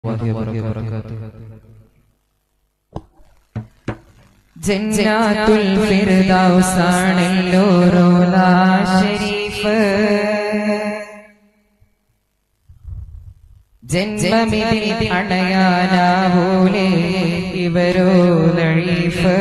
ജന്നാത്തുൽ ഫിർദൗസാണല്ലോ റോള ഷരീഫ് ജന്മമിതിൽ അണയാനാവൂലേ ഇവരോ ലഴീഫ്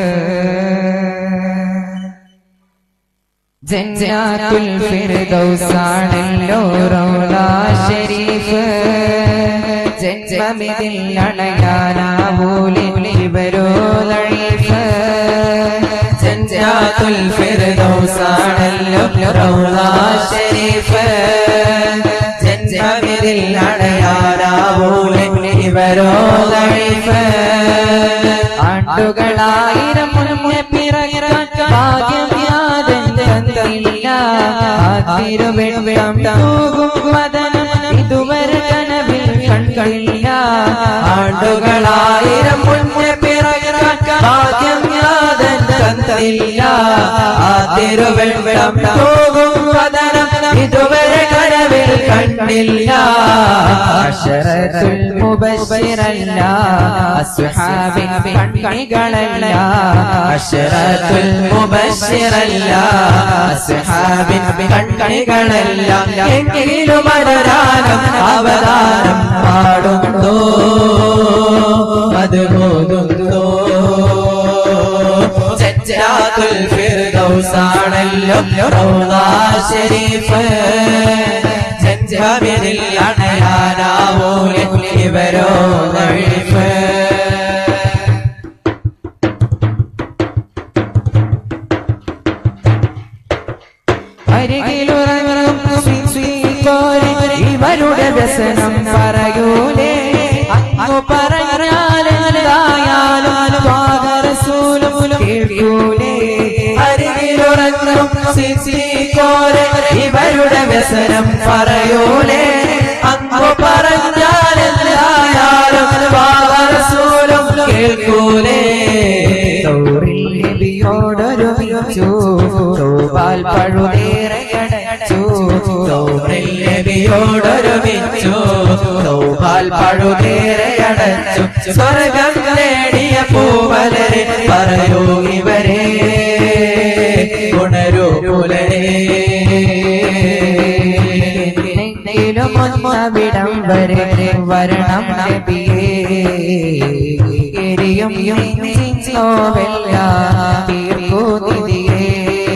ജന്നാത്തുൽ ഫിർദൗസാണല്ലോ റോള ഷരീഫ് ജന്മമിതിൽ അണയാനാവൂലേ ഇവരോ ലഴീഫ് ജന്നാത്തുൽ ഫിർദൗസാണല്ലോ റോള ഷരീഫ് ജന്മമിതിൽ അണയാനാവൂലേ ഇവരോ ലഴീഫ് ആണ്ടുകളായിരം മുന്നേ പിറക്കാൻ ഭാഗ്യം യാതൻ തന്നില്ല തിരുവെട്ടം തൂകും വദനം ഇതുവരെ കനവിൽ കണ്ടില്ല ആണ്ടുകളായിരം മുന്നേ പിറക്കാൻ ഭാഗ്യം യാതൻ തന്നില്ല ആ തിരുവെട്ടം തൂകും വദനം ഇതുവരെ കനവിൽ കണ്ടില്ല അശറത്തുൽ മുബശ്ശിറല്ല അസ്ഹാബിൻ കണ്ണികളല്ല അശറത്തുൽ മുബശ്ശിറല്ല അസ്ഹാബിൻ കണ്ണികളല്ല എങ്കിലും അടരാനം അവതാരം പാടുന്നു അത് മോതുന്നു ജജ്ജാത്തുൽ ഫിർദൗസാണല്ലോ റൗള ശരീഫ് ജജ്ജാബിനിൽ അണയാനാവൂലെ ഇവരോ നഴിഫ് അരികിലുറങ്ങും ഇവരുടെ വ്യസനം പറയൂലേ അങ്ങു പറഞ്ഞാലെന്തായാലും പാദരസൂലും കേൾക്കൂലേ അരികിലുറങ്ങും സിസിക്കോരെ ഇവരുടെ വ്യസനം പറയൂലേ അങ്ങു പറഞ്ഞാലെന്തായാലും പാദരസൂലും കേൾക്കൂലേ നബിയോടൊരുമിച്ചു തൗബാൽ പഴുതേറയടച്ചു നബിയോടൊരുമിച്ചു തൗബാൽ പഴുതേറയടച്ചു സ്വർഗം നേടിയ പൂവലരെ പറയൂ ഇവരെ ഉണരൂ പുലരെ വിടം വരെ വരണം നബിയേ എരിയും നോവല്ല തീർക്കൂതിയേ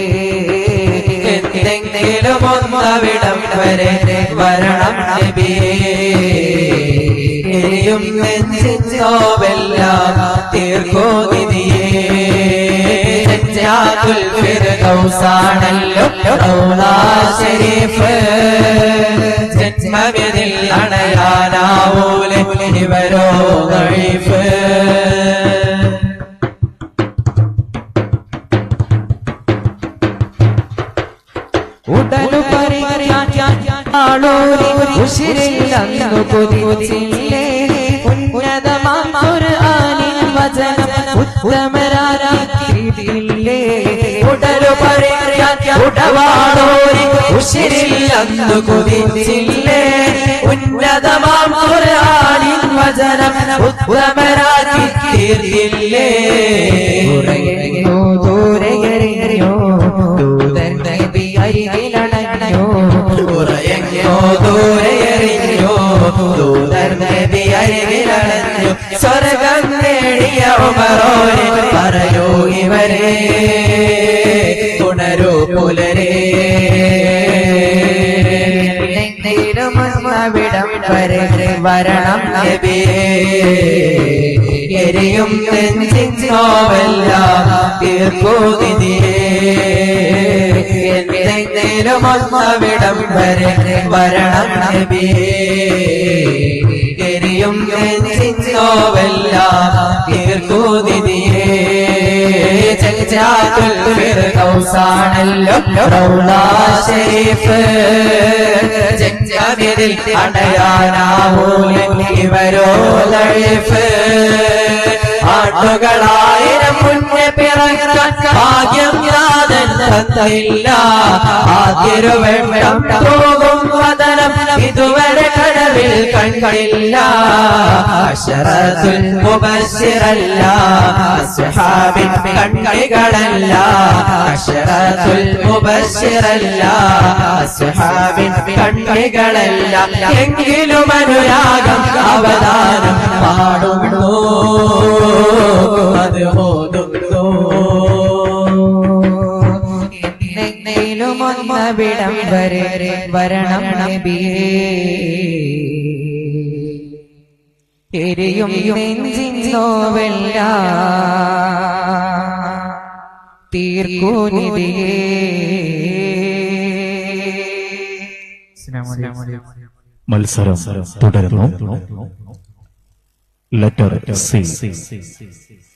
എന്തെങ്കിലും ഒന്നവിടം വരെ വരണം നബിയേ എരിയും നോവല്ല തീർക്കൂതിയേ ജാതുൽ ഫിർദൗസാണല്ലോ റൗള ശരീഫ് ജന്മവിതിൽ അണയാനാവൂലെ ഇവരോ ഗൈഫ് ഉടലു പരിയാളൂരി ഉശിരില്ലെന്നു കൊതിച്ചില്ലേ ഉന്നതമാം ഒരു ആനിൻ വചനം ഉത്തമരാരാക്കിയില്ലേ ഉടലു പറയാൻ ഉടവാളൂരി ഉശിരില്ലെന്നു കൊതിച്ചില്ലേ ഉന്നതമാം ഒരു ആനിൻ വചനം ഉത്തമരാക്കി തീർത്തില്ലേ ദൂരയോ ദൂരയോ ദൂതൻ നബി അരികിലണഞ്ഞോ ഉറയങ്ങോ ദൂരയറിഞ്ഞോ ദൂതർ നബി അരികിലണഞ്ഞു സ്വർഗം നേടിയ ഉമറോരെ പറയൂ ഇവരെ ഉണരൂ പുലരെ വിടം വരെ വരണം നബിയേ എരിയും നെഞ്ചിന്നോവല്ല തീർക്കൂതിയേ എന്തെങ്കിലും ഒന്നവിടം വരെ വരണം നബിയേ എരിയും നെഞ്ചിന്നോവല്ല തീർക്കൂതിയേ ജഗ്ജാത്തുൽ ഫിർദൗസാണല്ലോ റൗള ശരീഫ് ജഗ്ജാതിൽ അടയാനാവൂലെ ഇവരോ ലൈഫ് ആണ്ടുകളായിരം മുന്നേ പിറക്കാൻ ഭാഗ്യം യാതൻ തന്നില്ല ആദ്യരുവെട്ടം പോകും വത വദനം ഇതുവരെ കടവിൽ കണ്ടില്ല അശറത്തുൽ മുബശ്ശിറല്ല അസ്ഹാബിൻ കണ്ണികളല്ല അശറത്തുൽ മുബശ്ശിറല്ല അസ്ഹാബിൻ കണ്ണികളല്ല എങ്കിലും അനുരാഗം അവതാരം പാടുന്നു അത് ഓതുന്നു എന്തെങ്കിലും ഒന്നവിടം വരെ വരണം നബിയേ എരിയും നെഞ്ചിൻ നോവല്ല തീർക്കൂ നിധിയേ മത്സരം തുടരുന്നു ലെറ്റർ സി